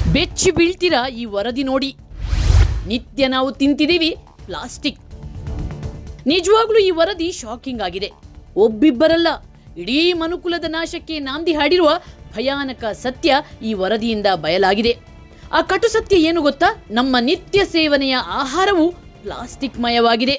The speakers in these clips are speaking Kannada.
ಬೆಚ್ಚಿ ಬೀಳ್ತೀರಾ ಈ ವರದಿ ನೋಡಿ ನಿತ್ಯ ನಾವು ತಿಂತಿದ್ದೀವಿ ಪ್ಲಾಸ್ಟಿಕ್ ನಿಜವಾಗ್ಲೂ ಈ ವರದಿ ಶಾಕಿಂಗ್ ಆಗಿದೆ ಒಬ್ಬಿಬ್ಬರಲ್ಲ ಇಡೀ ಮನುಕುಲದ ನಾಶಕ್ಕೆ ನಾಂದಿ ಹಾಡಿರುವ ಭಯಾನಕ ಸತ್ಯ ಈ ವರದಿಯಿಂದ ಬಯಲಾಗಿದೆ ಆ ಕಟು ಸತ್ಯ ಏನು ಗೊತ್ತಾ ನಮ್ಮ ನಿತ್ಯ ಸೇವನೆಯ ಆಹಾರವು ಪ್ಲಾಸ್ಟಿಕ್ ಮಯವಾಗಿದೆ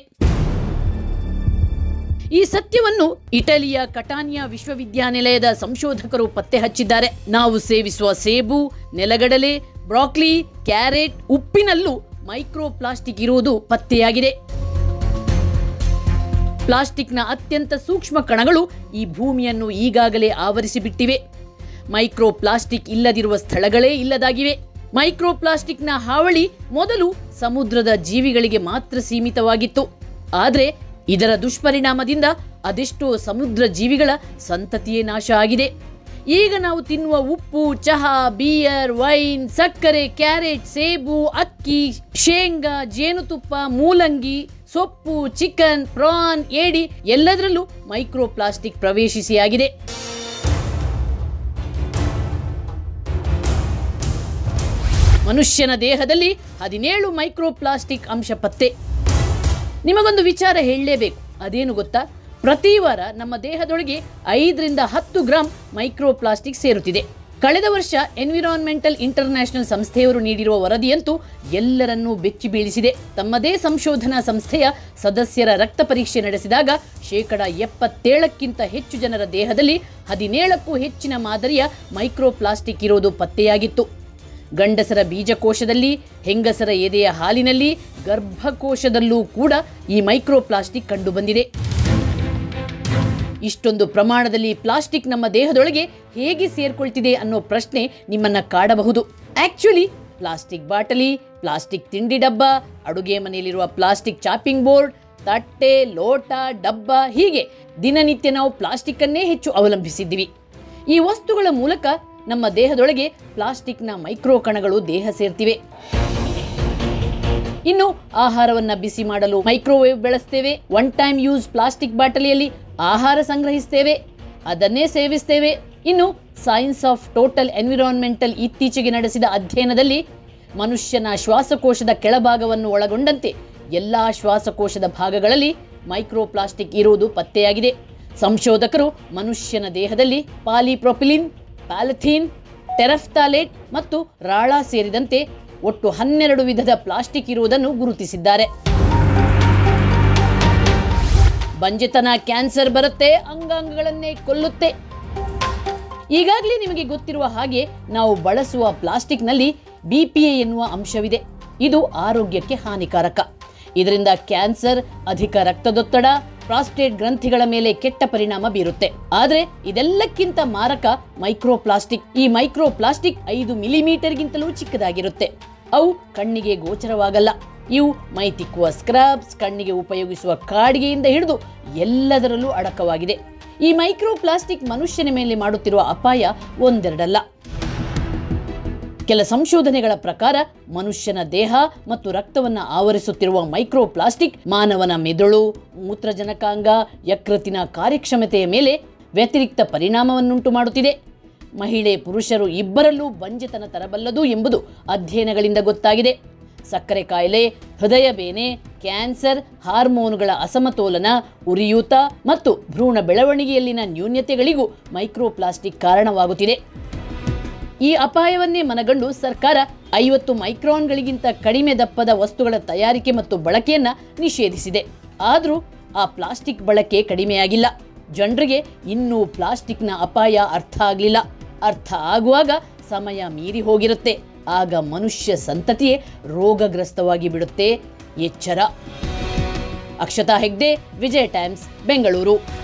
ಈ ಸತ್ಯವನ್ನು ಇಟಲಿಯ ಕಟಾನಿಯಾ ವಿಶ್ವವಿದ್ಯಾನಿಲಯದ ಸಂಶೋಧಕರು ಪತ್ತೆ ಹಚ್ಚಿದ್ದಾರೆ ನಾವು ಸೇವಿಸುವ ಸೇಬು ನೆಲಗಡಲೆ ಬ್ರಾಕ್ಲಿ ಕ್ಯಾರೆಟ್ ಉಪ್ಪಿನಲ್ಲೂ ಮೈಕ್ರೋ ಪ್ಲಾಸ್ಟಿಕ್ ಇರುವುದು ಪತ್ತೆಯಾಗಿದೆ ಪ್ಲಾಸ್ಟಿಕ್ನ ಅತ್ಯಂತ ಸೂಕ್ಷ್ಮ ಕಣಗಳು ಈ ಭೂಮಿಯನ್ನು ಈಗಾಗಲೇ ಆವರಿಸಿಬಿಟ್ಟಿವೆ ಮೈಕ್ರೋ ಪ್ಲಾಸ್ಟಿಕ್ ಇಲ್ಲದಿರುವ ಸ್ಥಳಗಳೇ ಇಲ್ಲದಾಗಿವೆ ಮೈಕ್ರೋ ಪ್ಲಾಸ್ಟಿಕ್ನ ಹಾವಳಿ ಮೊದಲು ಸಮುದ್ರದ ಜೀವಿಗಳಿಗೆ ಮಾತ್ರ ಸೀಮಿತವಾಗಿತ್ತು ಆದರೆ ಇದರ ದುಷ್ಪರಿಣಾಮದಿಂದ ಅದೆಷ್ಟೋ ಸಮುದ್ರ ಜೀವಿಗಳ ಸಂತತಿಯೇ ನಾಶ ಆಗಿದೆ ಈಗ ನಾವು ತಿನ್ನುವ ಉಪ್ಪು ಚಹಾ ಬಿಯರ್ ವೈನ್ ಸಕ್ಕರೆ ಕ್ಯಾರೆಟ್ ಸೇಬು ಅಕ್ಕಿ ಶೇಂಗಾ ಜೇನುತುಪ್ಪ ಮೂಲಂಗಿ ಸೊಪ್ಪು ಚಿಕನ್ ಪ್ರಾನ್ ಏಡಿ ಎಲ್ಲದರಲ್ಲೂ ಮೈಕ್ರೋ ಪ್ಲಾಸ್ಟಿಕ್ ಪ್ರವೇಶಿಸಿಯಾಗಿದೆ ಮನುಷ್ಯನ ದೇಹದಲ್ಲಿ ಹದಿನೇಳು ಮೈಕ್ರೋ ಪ್ಲಾಸ್ಟಿಕ್ ಅಂಶ ಪತ್ತೆ ನಿಮಗೊಂದು ವಿಚಾರ ಹೇಳಲೇಬೇಕು ಅದೇನು ಗೊತ್ತಾ ಪ್ರತಿ ವಾರ ನಮ್ಮ ದೇಹದೊಳಗೆ ಐದರಿಂದ ಹತ್ತು ಗ್ರಾಂ ಮೈಕ್ರೋ ಪ್ಲಾಸ್ಟಿಕ್ ಸೇರುತ್ತಿದೆ ಕಳೆದ ವರ್ಷ ಎನ್ವಿರಾನ್ಮೆಂಟಲ್ ಇಂಟರ್ನ್ಯಾಷನಲ್ ಸಂಸ್ಥೆಯವರು ನೀಡಿರುವ ವರದಿಯಂತೂ ಎಲ್ಲರನ್ನೂ ಬೆಚ್ಚಿ ಬೀಳಿಸಿದೆ ತಮ್ಮದೇ ಸಂಶೋಧನಾ ಸಂಸ್ಥೆಯ ಸದಸ್ಯರ ರಕ್ತ ಪರೀಕ್ಷೆ ನಡೆಸಿದಾಗ ಶೇಕಡ ಎಪ್ಪತ್ತೇಳಕ್ಕಿಂತ ಹೆಚ್ಚು ಜನರ ದೇಹದಲ್ಲಿ ಹದಿನೇಳಕ್ಕೂ ಹೆಚ್ಚಿನ ಮಾದರಿಯ ಮೈಕ್ರೋ ಪ್ಲಾಸ್ಟಿಕ್ ಇರೋದು ಪತ್ತೆಯಾಗಿತ್ತು ಗಂಡಸರ ಬೀಜಕೋಶದಲ್ಲಿ ಹೆಂಗಸರ ಎದೆಯ ಹಾಲಿನಲ್ಲಿ ಗರ್ಭಕೋಶದಲ್ಲೂ ಕೂಡ ಈ ಮೈಕ್ರೋ ಪ್ಲಾಸ್ಟಿಕ್ ಕಂಡುಬಂದಿದೆ ಇಷ್ಟೊಂದು ಪ್ರಮಾಣದಲ್ಲಿ ಪ್ಲಾಸ್ಟಿಕ್ ನಮ್ಮ ದೇಹದೊಳಗೆ ಹೇಗೆ ಸೇರ್ಕೊಳ್ತಿದೆ ಅನ್ನೋ ಪ್ರಶ್ನೆ ನಿಮ್ಮನ್ನ ಕಾಡಬಹುದು ಆಕ್ಚುಲಿ ಪ್ಲಾಸ್ಟಿಕ್ ಬಾಟಲಿ ಪ್ಲಾಸ್ಟಿಕ್ ತಿಂಡಿ ಡಬ್ಬ ಅಡುಗೆ ಮನೆಯಲ್ಲಿರುವ ಪ್ಲಾಸ್ಟಿಕ್ ಚಾಪಿಂಗ್ ಬೋರ್ಡ್ ತಟ್ಟೆ ಲೋಟ ಡಬ್ಬ ಹೀಗೆ ದಿನನಿತ್ಯ ನಾವು ಪ್ಲಾಸ್ಟಿಕ್ ಅನ್ನೇ ಹೆಚ್ಚು ಅವಲಂಬಿಸಿದ್ದೀವಿ ಈ ವಸ್ತುಗಳ ಮೂಲಕ ನಮ್ಮ ದೇಹದೊಳಗೆ ಪ್ಲಾಸ್ಟಿಕ್ನ ಮೈಕ್ರೋ ಕಣಗಳು ದೇಹ ಸೇರ್ತಿವೆ ಇನ್ನು ಆಹಾರವನ್ನ ಬಿಸಿ ಮಾಡಲು ಮೈಕ್ರೋವೇವ್ ಬೆಳೆಸ್ತೇವೆ ಒನ್ ಟೈಮ್ ಯೂಸ್ ಪ್ಲಾಸ್ಟಿಕ್ ಬಾಟಲಿಯಲ್ಲಿ ಆಹಾರ ಸಂಗ್ರಹಿಸ್ತೇವೆ ಅದನ್ನೇ ಸೇವಿಸ್ತೇವೆ ಇನ್ನು ಸೈನ್ಸ್ ಆಫ್ ಟೋಟಲ್ ಎನ್ವಿರಾನ್ಮೆಂಟಲ್ ಇತ್ತೀಚೆಗೆ ನಡೆಸಿದ ಅಧ್ಯಯನದಲ್ಲಿ ಮನುಷ್ಯನ ಶ್ವಾಸಕೋಶದ ಕೆಳಭಾಗವನ್ನು ಒಳಗೊಂಡಂತೆ ಎಲ್ಲಾ ಶ್ವಾಸಕೋಶದ ಭಾಗಗಳಲ್ಲಿ ಮೈಕ್ರೋ ಪ್ಲಾಸ್ಟಿಕ್ ಇರುವುದು ಪತ್ತೆಯಾಗಿದೆ ಸಂಶೋಧಕರು ಮನುಷ್ಯನ ದೇಹದಲ್ಲಿ ಪಾಲಿಪ್ರೊಪಿಲಿನ್ ಪ್ಯಾಲಥೀನ್ ಟೆರಫ್ತಾಲೇಟ್ ಮತ್ತು ರಾಳ ಸೇರಿದಂತೆ ಒಟ್ಟು ಹನ್ನೆರಡು ವಿಧದ ಪ್ಲಾಸ್ಟಿಕ್ ಇರುವುದನ್ನು ಗುರುತಿಸಿದ್ದಾರೆ ಬಂಜೆತನ ಕ್ಯಾನ್ಸರ್ ಬರುತ್ತೆ ಅಂಗಾಂಗಗಳನ್ನೇ ಕೊಲ್ಲುತ್ತೆ ಈಗಾಗಲೇ ನಿಮಗೆ ಗೊತ್ತಿರುವ ಹಾಗೆ ನಾವು ಬಳಸುವ ಪ್ಲಾಸ್ಟಿಕ್ನಲ್ಲಿ ಬಿಪಿಎ ಎನ್ನುವ ಅಂಶವಿದೆ ಇದು ಆರೋಗ್ಯಕ್ಕೆ ಹಾನಿಕಾರಕ ಇದರಿಂದ ಕ್ಯಾನ್ಸರ್ ಅಧಿಕ ರಕ್ತದೊತ್ತಡ ಪ್ರಾಸ್ಟೇಟ್ ಗ್ರಂಥಿಗಳ ಮೇಲೆ ಕೆಟ್ಟ ಪರಿಣಾಮ ಬೀರುತ್ತೆ ಆದ್ರೆ ಇದೆಲ್ಲಕ್ಕಿಂತ ಮಾರಕ ಮೈಕ್ರೋ ಪ್ಲಾಸ್ಟಿಕ್ ಈ ಮೈಕ್ರೋ ಪ್ಲಾಸ್ಟಿಕ್ ಐದು ಮಿಲಿಮೀಟರ್ಗಿಂತಲೂ ಚಿಕ್ಕದಾಗಿರುತ್ತೆ ಅವು ಕಣ್ಣಿಗೆ ಗೋಚರವಾಗಲ್ಲ ಇವು ಮೈ ತಿಕ್ಕುವ ಸ್ಕ್ರಬ್ಸ್ ಕಣ್ಣಿಗೆ ಉಪಯೋಗಿಸುವ ಕಾಡಿಗೆಯಿಂದ ಹಿಡಿದು ಎಲ್ಲದರಲ್ಲೂ ಅಡಕವಾಗಿದೆ ಈ ಮೈಕ್ರೋ ಪ್ಲಾಸ್ಟಿಕ್ ಮನುಷ್ಯನ ಮೇಲೆ ಮಾಡುತ್ತಿರುವ ಅಪಾಯ ಒಂದೆರಡಲ್ಲ ಕೆಲ ಸಂಶೋಧನೆಗಳ ಪ್ರಕಾರ ಮನುಷ್ಯನ ದೇಹ ಮತ್ತು ರಕ್ತವನ್ನು ಆವರಿಸುತ್ತಿರುವ ಮೈಕ್ರೋ ಪ್ಲಾಸ್ಟಿಕ್ ಮಾನವನ ಮೆದುಳು ಮೂತ್ರಜನಕಾಂಗ ಯಕೃತ್ತಿನ ಕಾರ್ಯಕ್ಷಮತೆಯ ಮೇಲೆ ವ್ಯತಿರಿಕ್ತ ಪರಿಣಾಮವನ್ನುಂಟು ಮಾಡುತ್ತಿದೆ ಮಹಿಳೆ ಪುರುಷರು ಇಬ್ಬರಲ್ಲೂ ಬಂಜೆತನ ತರಬಲ್ಲದು ಎಂಬುದು ಅಧ್ಯಯನಗಳಿಂದ ಗೊತ್ತಾಗಿದೆ ಸಕ್ಕರೆ ಕಾಯಿಲೆ ಹೃದಯ ಬೇನೆ ಕ್ಯಾನ್ಸರ್ ಹಾರ್ಮೋನುಗಳ ಅಸಮತೋಲನ ಉರಿಯೂತ ಮತ್ತು ಭ್ರೂಣ ಬೆಳವಣಿಗೆಯಲ್ಲಿನ ನ್ಯೂನ್ಯತೆಗಳಿಗೂ ಮೈಕ್ರೋ ಪ್ಲಾಸ್ಟಿಕ್ ಕಾರಣವಾಗುತ್ತಿದೆ ಈ ಅಪಾಯವನ್ನೇ ಮನಗಂಡು ಸರ್ಕಾರ ಐವತ್ತು ಮೈಕ್ರಾನ್ಗಳಿಗಿಂತ ಕಡಿಮೆ ದಪ್ಪದ ವಸ್ತುಗಳ ತಯಾರಿಕೆ ಮತ್ತು ಬಳಕೆಯನ್ನ ನಿಷೇಧಿಸಿದೆ ಆದರೂ ಆ ಪ್ಲಾಸ್ಟಿಕ್ ಬಳಕೆ ಕಡಿಮೆಯಾಗಿಲ್ಲ ಜನರಿಗೆ ಇನ್ನೂ ಪ್ಲಾಸ್ಟಿಕ್ನ ಅಪಾಯ ಅರ್ಥ ಆಗಲಿಲ್ಲ ಅರ್ಥ ಆಗುವಾಗ ಸಮಯ ಮೀರಿ ಹೋಗಿರುತ್ತೆ ಆಗ ಮನುಷ್ಯ ಸಂತತಿಯೇ ರೋಗಗ್ರಸ್ತವಾಗಿ ಬಿಡುತ್ತೆ ಎಚ್ಚರ ಅಕ್ಷತಾ ಹೆಗ್ಡೆ ವಿಜಯ ಟೈಮ್ಸ್ ಬೆಂಗಳೂರು